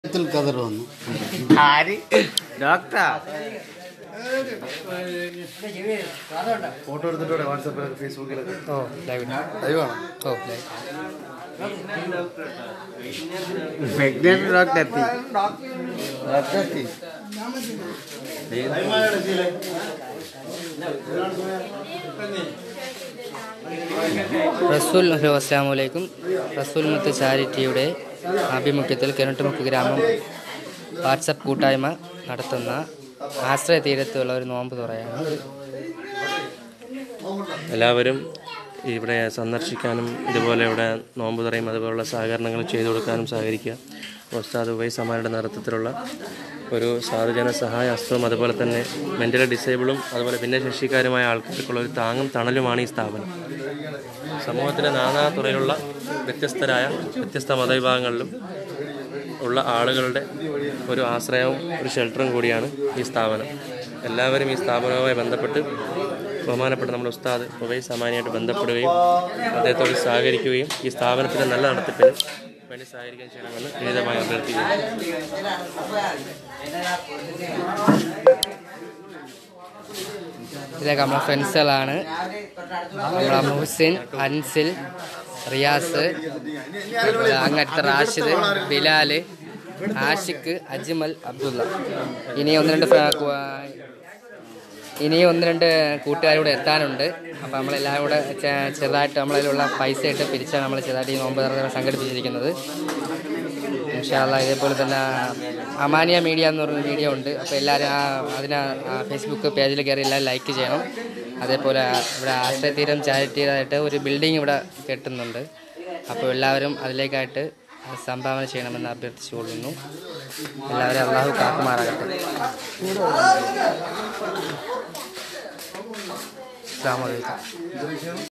ത്തിൽ കതർ വന്നു ആര് ഡോക്ടറാ ഫോട്ടോ എടുത്തിട്ടോടെ വാട്സാപ്പിലൊക്കെ ഫേസ്ബുക്കിലൊക്കെ ഓ ലൈവ് ലൈവാണ് ഓ ലൈവ് പ്രഗ്നന്റ് ഡോക്ടർ എത്തി ഡോക്ടർ എത്തി റസൂൽ ഹലോ അസ്സാം വലൈക്കും റസൂൽ മുത്ത് ചാരിറ്റിയുടെ ആഭിമുഖ്യത്തിൽ കിണറ്റുമുക്ക് ഗ്രാമം വാട്സപ്പ് കൂട്ടായ്മ നടത്തുന്ന ആശ്രയ തീരത്തുള്ള ഒരു നോമ്പ് തുറയാണ് എല്ലാവരും ഇവിടെ സന്ദർശിക്കാനും ഇതുപോലെ ഇവിടെ നോമ്പ് തുറയും അതുപോലുള്ള സഹകരണങ്ങൾ ചെയ്തു കൊടുക്കാനും സഹകരിക്കുക ഉസ്താദ് ഉവൈ സമാരുടെ നേതൃത്വത്തിലുള്ള ഒരു സാധുജന സഹായ ഹസ്തവും അതുപോലെ തന്നെ മെൻ്റലി ഡിസേബിളും അതുപോലെ ഭിന്നശേഷിക്കാരുമായ ആൾക്കാർക്കുള്ള ഒരു താങ്ങും തണലുമാണ് ഈ സ്ഥാപനം സമൂഹത്തിലെ നാനാ തുറയിലുള്ള വ്യത്യസ്തരായ വ്യത്യസ്ത മതവിഭാഗങ്ങളിലും ഉള്ള ആളുകളുടെ ഒരു ആശ്രയവും ഒരു ഷെൽട്ടറും കൂടിയാണ് ഈ സ്ഥാപനം എല്ലാവരും ഈ സ്ഥാപനവുമായി ബന്ധപ്പെട്ട് ബഹുമാനപ്പെട്ട നമ്മുടെ ഉസ്താദ് ഉവൈ സമാനിയായിട്ട് ബന്ധപ്പെടുകയും അദ്ദേഹത്തോട് സഹകരിക്കുകയും ഈ സ്ഥാപനത്തിൻ്റെ നല്ല നടത്തിപ്പിന് വേണ്ടി സഹകരിക്കാൻ ചെയ്യണമെന്ന് വിനീതമായി അഭ്യർത്ഥിക്കുന്നു ഇതൊക്കെ നമ്മളെ ഫ്രണ്ട്സുകളാണ് നമ്മളെ മുഹസിൻ അൻസിൽ റിയാസ് അതുപോലെ അങ്ങനത്തെ റാഷിദ് ബിലാല് ആഷിഖ് അജ്മൽ അബ്ദുള്ള ഇനി ഒന്ന് രണ്ട് ഫ്ര- കു- ഇനി ഒന്ന് രണ്ട് കൂട്ടുകാരും കൂടെ എത്താനുണ്ട് അപ്പോൾ നമ്മളെല്ലാവരും കൂടെ ചെ- ചെറുതായിട്ട് നമ്മളതിലുള്ള പൈസ ഇട്ട് പിരിച്ചാണ് നമ്മൾ ചെറുതായിട്ട് ഈ നോമ്പ് തുറ സംഘടിപ്പിച്ചിരിക്കുന്നത് ഇൻഷാല്ല ഇതേപോലെ തന്നെ അമാനിയ മീഡിയ എന്ന് പറഞ്ഞ മീഡിയ ഉണ്ട് അപ്പോൾ എല്ലാവരും ആ അതിന് ആ ഫേസ്ബുക്ക് പേജിൽ കയറി എല്ലാവരും ലൈക്ക് ചെയ്യണം അതേപോലെ ഇവിടെ ആശ്രയതീരം ചാരിറ്റിയായിട്ട് ഒരു ബിൽഡിംഗ് ഇവിടെ കെട്ടുന്നുണ്ട് അപ്പോൾ എല്ലാവരും അതിലേക്കായിട്ട് സംഭാവന ചെയ്യണമെന്ന് അഭ്യർത്ഥിച്ചു കൊള്ളുന്നു എല്ലാവരും അള്ളാഹു കാക്കുമാറാകട്ടെ അസ്സാം വലൈക്കും